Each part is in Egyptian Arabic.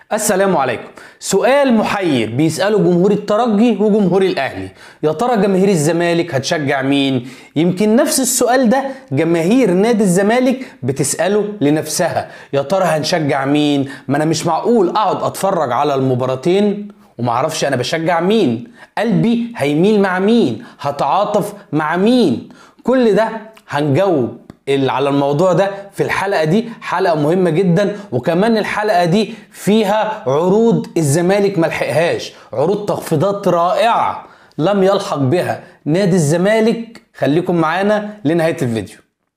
السلام عليكم سؤال محير بيسأله جمهور الترجي وجمهور الأهلي يا ترى جماهير الزمالك هتشجع مين يمكن نفس السؤال ده جماهير نادي الزمالك بتسأله لنفسها يا ترى هنشجع مين ما أنا مش معقول أقعد أتفرج على المباراتين ومعرفش أنا بشجع مين قلبي هيميل مع مين هتعاطف مع مين كل ده هنجاوب اللي على الموضوع ده في الحلقه دي حلقه مهمه جدا وكمان الحلقه دي فيها عروض الزمالك ملحقهاش عروض تخفيضات رائعه لم يلحق بها نادي الزمالك خليكم معانا لنهايه الفيديو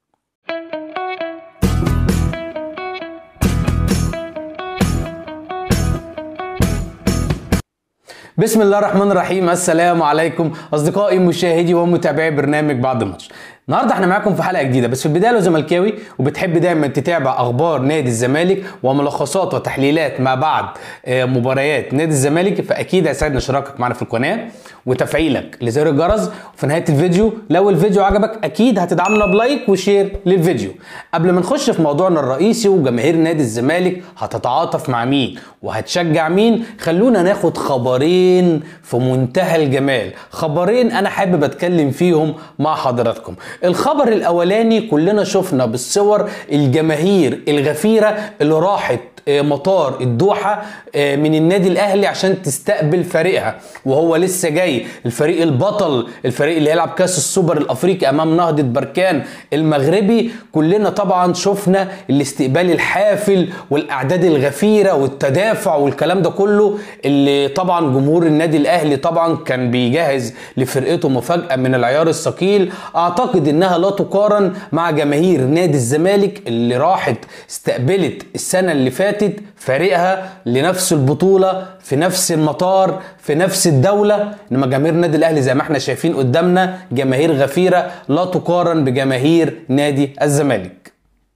بسم الله الرحمن الرحيم السلام عليكم اصدقائي مشاهدي ومتابعي برنامج بعد الماتش النهارده احنا معاكم في حلقه جديده بس في البدايه لو زملكاوي وبتحب دايما تتابع اخبار نادي الزمالك وملخصات وتحليلات ما بعد آه، مباريات نادي الزمالك فاكيد هيسعدنا اشتراكك معنا في القناه وتفعيلك لزر الجرس وفي نهايه الفيديو لو الفيديو عجبك اكيد هتدعمنا بلايك وشير للفيديو قبل ما نخش في موضوعنا الرئيسي وجماهير نادي الزمالك هتتعاطف مع مين وهتشجع مين خلونا ناخد خبرين في منتهى الجمال خبرين انا حابب اتكلم فيهم مع حضراتكم الخبر الاولاني كلنا شفنا بالصور الجماهير الغفيره اللي راحت آه، مطار الدوحة آه، من النادي الأهلي عشان تستقبل فريقها وهو لسه جاي الفريق البطل الفريق اللي هيلعب كأس السوبر الأفريقي أمام نهضة بركان المغربي كلنا طبعا شفنا الاستقبال الحافل والأعداد الغفيرة والتدافع والكلام ده كله اللي طبعا جمهور النادي الأهلي طبعا كان بيجهز لفرقته مفاجأة من العيار الثقيل أعتقد إنها لا تقارن مع جماهير نادي الزمالك اللي راحت استقبلت السنة اللي فاتت فريقها لنفس البطولة في نفس المطار في نفس الدولة انما جماهير النادي الاهلي زي ما احنا شايفين قدامنا جماهير غفيرة لا تقارن بجماهير نادي الزمالك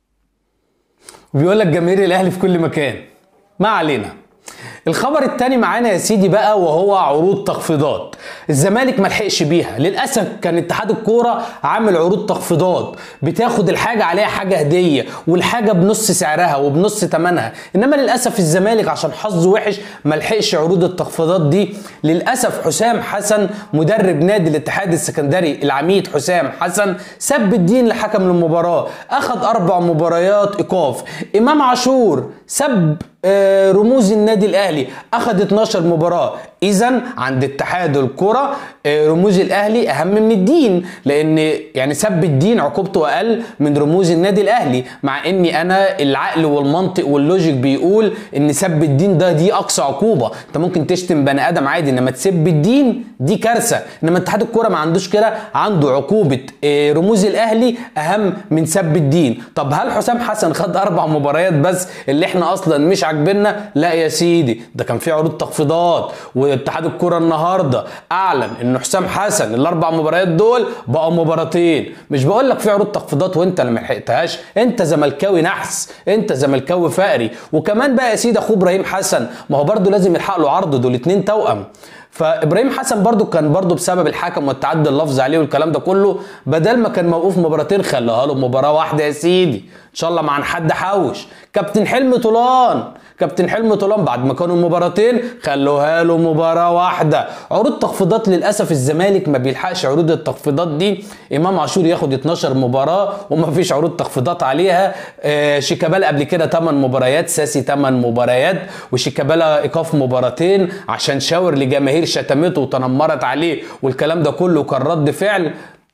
وبيقول لك جماهير الاهلي في كل مكان ما علينا الخبر التاني معانا يا سيدي بقى وهو عروض تخفيضات الزمالك ملحقش بيها للاسف كان اتحاد الكوره عامل عروض تخفيضات بتاخد الحاجه عليها حاجه هديه والحاجه بنص سعرها وبنص ثمنها انما للاسف الزمالك عشان حظه وحش ملحقش عروض التخفيضات دي للاسف حسام حسن مدرب نادي الاتحاد السكندري العميد حسام حسن سب الدين لحكم المباراه اخذ اربع مباريات ايقاف امام عاشور سب آه، رموز النادي الاهلي اخذ 12 مباراه اذا عند اتحاد الكره آه، رموز الاهلي اهم من الدين لان يعني سب الدين عقوبته اقل من رموز النادي الاهلي مع اني انا العقل والمنطق واللوجيك بيقول ان سب الدين ده دي اقصى عقوبه انت ممكن تشتم بني ادم عادي انما تسب الدين دي كارثه انما اتحاد الكره ما عندوش كده عنده عقوبه آه، رموز الاهلي اهم من سب الدين طب هل حسام حسن خد اربع مباريات بس اللي احنا اصلا مش عاجبيننا لا يا سيدي ده كان في عروض تخفيضات واتحاد الكره النهارده اعلن ان حسام حسن الاربع مباريات دول بقوا مباراتين مش بقول لك في عروض تخفيضات وانت اللي ما لحقتهاش انت زملكاوي نحس انت زملكاوي فقري وكمان بقى يا سيدي اخوه ابراهيم حسن ما هو برده لازم يلحق له عرضه دول اتنين توأم فابراهيم حسن برضو كان برضو بسبب الحكم والتعدي اللفظ عليه والكلام ده كله بدل ما كان موقوف مباراتين خلاها له مباراه واحده يا سيدي ان شاء الله مع حد حوش كابتن حلمي طولان كابتن حلمي طولان بعد ما كانوا مباراتين خلوها له مباراه واحده عروض تخفيضات للاسف الزمالك ما بيلحقش عروض التخفيضات دي امام عاشور ياخد 12 مباراه وما فيش عروض تخفيضات عليها آه شيكابالا قبل كده 8 مباريات ساسي 8 مباريات وشيكابالا ايقاف مباراتين عشان شاور لجماهير شتمته وتنمرت عليه والكلام ده كله كان رد فعل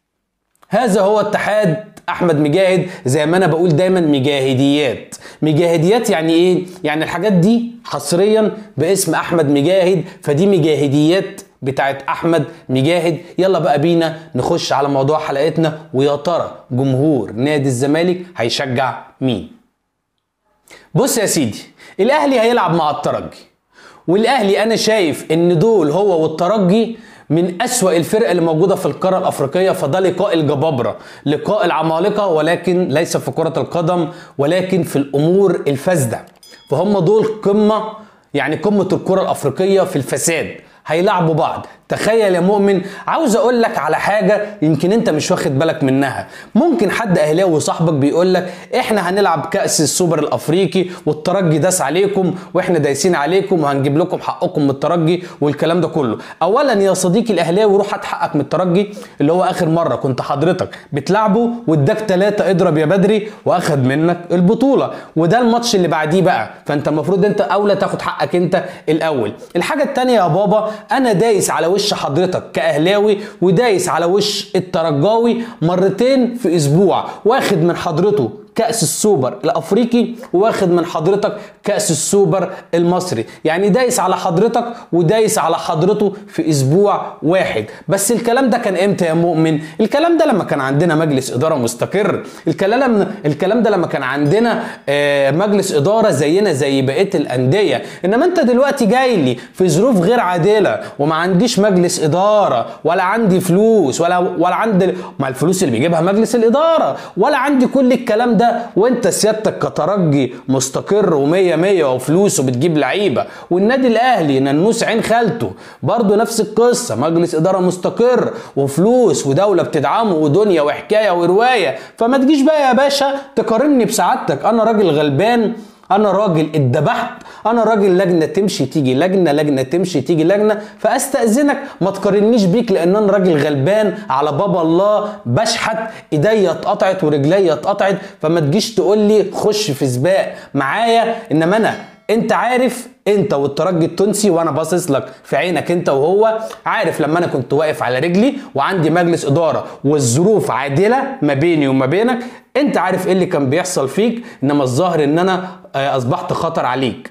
هذا هو اتحاد احمد مجاهد زي ما انا بقول دايما مجاهديات مجاهديات يعني ايه يعني الحاجات دي حصريا باسم احمد مجاهد فدي مجاهديات بتاعت احمد مجاهد يلا بقى بينا نخش على موضوع حلقتنا ويا ترى جمهور نادي الزمالك هيشجع مين بص يا سيدي الاهلي هيلعب مع الترجي والاهلي انا شايف ان دول هو والترجي من أسوأ الفرق اللي موجودة في القارة الأفريقية فده لقاء الجبابرة لقاء العمالقة ولكن ليس في كرة القدم ولكن في الأمور الفاسدة فهم دول قمة يعني قمة الكرة الأفريقية في الفساد هيلعبوا بعض تخيل يا مؤمن عاوز اقول لك على حاجه يمكن انت مش واخد بالك منها ممكن حد اهلاوي صاحبك بيقول لك احنا هنلعب كاس السوبر الافريقي والترجي داس عليكم واحنا دايسين عليكم وهنجيب لكم حقكم من الترجي والكلام ده كله اولا يا صديقي الاهلاوي روح هات حقك من الترجي اللي هو اخر مره كنت حضرتك بتلعبه واداك ثلاثه اضرب يا بدري واخد منك البطوله وده الماتش اللي بعديه بقى فانت المفروض انت اولى تاخد حقك انت الاول الحاجه الثانيه يا بابا انا دايس على وش حضرتك كاهلاوي ودايس على وش الترجاوي مرتين في اسبوع واخد من حضرته كأس السوبر الأفريقي واخد من حضرتك كأس السوبر المصري يعني دايس على حضرتك ودايس على حضرته في أسبوع واحد بس الكلام ده كان إمتى يا مؤمن الكلام ده لما كان عندنا مجلس إدارة مستقر الكلام الكلام ده لما كان عندنا آه، مجلس إدارة زينا زي بقية الأندية إنما أنت دلوقتي جاي لي في ظروف غير عادلة وما عنديش مجلس إدارة ولا عندي فلوس ولا ولا عندي مع الفلوس اللي بيجيبها مجلس الإدارة ولا عندي كل الكلام ده وانت سيادتك كترجي مستقر ومية مية وفلوس وبتجيب لعيبة والنادي الأهلي ننوس عين خالته برضه نفس القصة مجلس إدارة مستقر وفلوس ودولة بتدعمه ودنيا وحكاية ورواية فما تجيش بقى يا باشا تقارني بسعادتك أنا راجل غلبان انا راجل اتدبحت انا راجل لجنه تمشي تيجي لجنه لجنه تمشي تيجي لجنه فاستاذنك ما تقارنيش بيك لان انا راجل غلبان على بابا الله بشحت ايديا اتقطعت ورجليا اتقطعت فما تجيش تقول لي خش في سباق معايا انما انا انت عارف انت والترجي التونسي وانا باصص لك في عينك انت وهو عارف لما انا كنت واقف على رجلي وعندي مجلس اداره والظروف عادله ما بيني وما بينك انت عارف ايه اللي كان بيحصل فيك انما الظاهر ان انا آه، اصبحت خطر عليك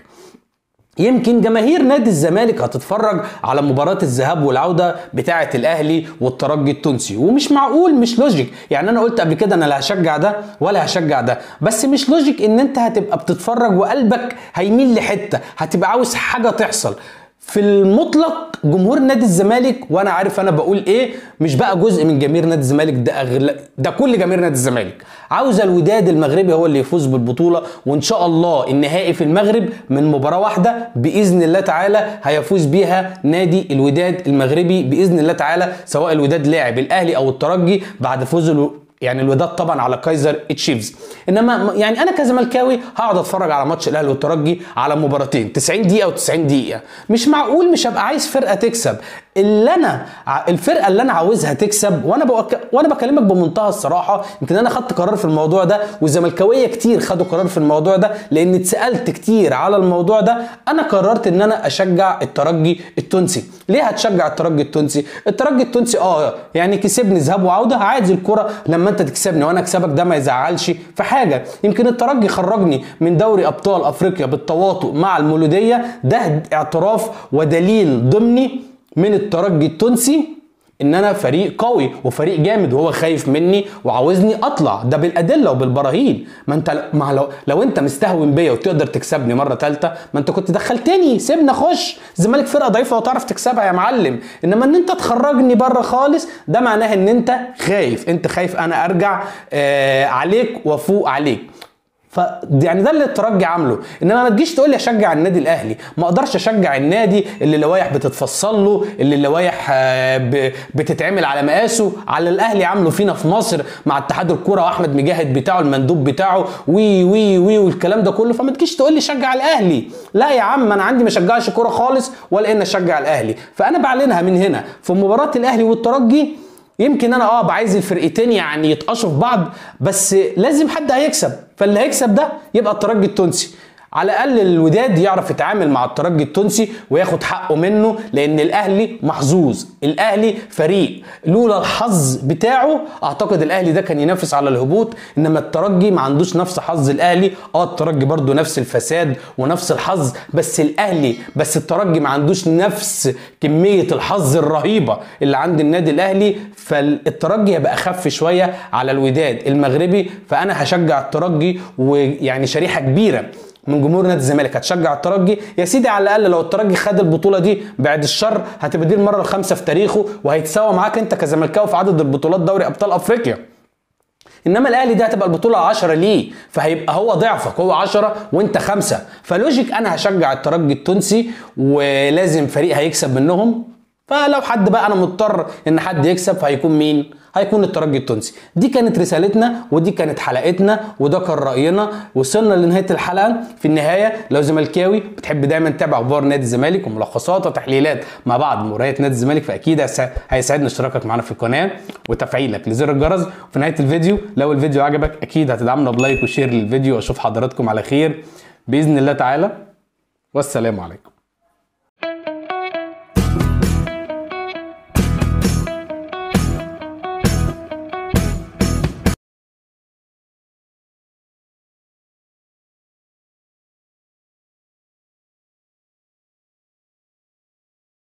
يمكن جماهير نادي الزمالك هتتفرج على مباراة الذهاب والعودة بتاعة الأهلي والترجي التونسي ومش معقول مش لوجيك يعني أنا قلت قبل كده أنا لا هشجع ده ولا هشجع ده بس مش لوجيك إن أنت هتبقى بتتفرج وقلبك هيميل لحتة هتبقى عاوز حاجة تحصل في المطلق جمهور نادي الزمالك وانا عارف انا بقول ايه مش بقى جزء من جماهير نادي الزمالك ده أغل... ده كل جماهير نادي الزمالك عاوز الوداد المغربي هو اللي يفوز بالبطوله وان شاء الله النهائي في المغرب من مباراه واحده باذن الله تعالى هيفوز بيها نادي الوداد المغربي باذن الله تعالى سواء الوداد لاعب الاهلي او الترجي بعد فوز الو... يعني الوداد طبعا على كايزر تشيفز انما يعني انا كزملكاوي هقعد اتفرج على ماتش الاهلي والترجي على مباراتين 90 دقيقه و90 دقيقه مش معقول مش هبقى عايز فرقه تكسب اللي انا ع- الفرقه اللي انا عاوزها تكسب وانا بوك... وانا بكلمك بمنتهى الصراحه يمكن انا خدت قرار في الموضوع ده والزملكاويه كتير خدوا قرار في الموضوع ده لان اتسالت كتير على الموضوع ده انا قررت ان انا اشجع الترجي التونسي ليه هتشجع الترجي التونسي الترجي التونسي اه يعني كسبني ذهاب وعوده عادي الكره لما انت تكسبني وانا اكسبك ده ما يزعلش في حاجه يمكن الترجي خرجني من دوري ابطال افريقيا بالتواطؤ مع المولوديه ده اعتراف ودليل ضمني من الترجي التونسي ان انا فريق قوي وفريق جامد وهو خايف مني وعاوزني اطلع ده بالادله وبالبراهين ما انت ما لو, لو انت مستهون بيا وتقدر تكسبني مره ثالثه ما انت كنت دخلتني سيبنا اخش الزمالك فرقه ضعيفه وتعرف تكسبها يا معلم انما ان انت تخرجني بره خالص ده معناه ان انت خايف انت خايف انا ارجع آه عليك وافوق عليك ف يعني ده اللي الترجي عامله انما ما تجيش تقول لي اشجع النادي الاهلي ما اقدرش اشجع النادي اللي اللوائح بتتفصل له اللي اللوائح آه، ب- بتتعمل على مقاسه على الاهلي عامله فينا في مصر مع اتحاد الكوره واحمد مجاهد بتاعه المندوب بتاعه وي وي وي والكلام ده كله فما تجيش تقول لي شجع الاهلي لا يا عم انا عندي ما اشجعش كوره خالص ولا ان اشجع الاهلي فانا بعلنها من هنا في مباراه الاهلي والترجي يمكن انا اه عايز الفرقتين يعني يتقاشوا في بعض بس لازم حد هيكسب فاللي هيكسب ده يبقى الترجي التونسي على الاقل الوداد يعرف يتعامل مع الترجي التونسي وياخد حقه منه لان الاهلي محظوظ الاهلي فريق لولا الحظ بتاعه اعتقد الاهلي ده كان ينافس على الهبوط انما الترجي ما عندوش نفس حظ الاهلي اه الترجي برضو نفس الفساد ونفس الحظ بس الاهلي بس الترجي ما عندوش نفس كميه الحظ الرهيبه اللي عند النادي الاهلي فالترجي هيبقى اخف شويه على الوداد المغربي فانا هشجع الترجي ويعني شريحه كبيره من جمهور نادي الزمالك هتشجع الترجي يا سيدي على الاقل لو الترجي خد البطوله دي بعد الشر هتبقى دي المره الخامسه في تاريخه وهيتساوى معاك انت كزملكاوي في عدد البطولات دوري ابطال افريقيا انما الاهلي دي هتبقى البطوله 10 ليه فهيبقى هو ضعفك هو 10 وانت خمسة فلوجيك انا هشجع الترجي التونسي ولازم فريق هيكسب منهم فلو حد بقى انا مضطر ان حد يكسب فهيكون مين هيكون الترجي التونسي دي كانت رسالتنا ودي كانت حلقتنا وده كان راينا وصلنا لنهايه الحلقه في النهايه لو زملكاوي بتحب دايما تتابع اخبار نادي الزمالك وملخصات وتحليلات مع بعض مباريات نادي الزمالك فاكيد هيسعدنا اشتراكك معنا في القناه وتفعيلك لزر الجرس وفي نهايه الفيديو لو الفيديو عجبك اكيد هتدعمنا بلايك وشير للفيديو واشوف حضراتكم على خير باذن الله تعالى والسلام عليكم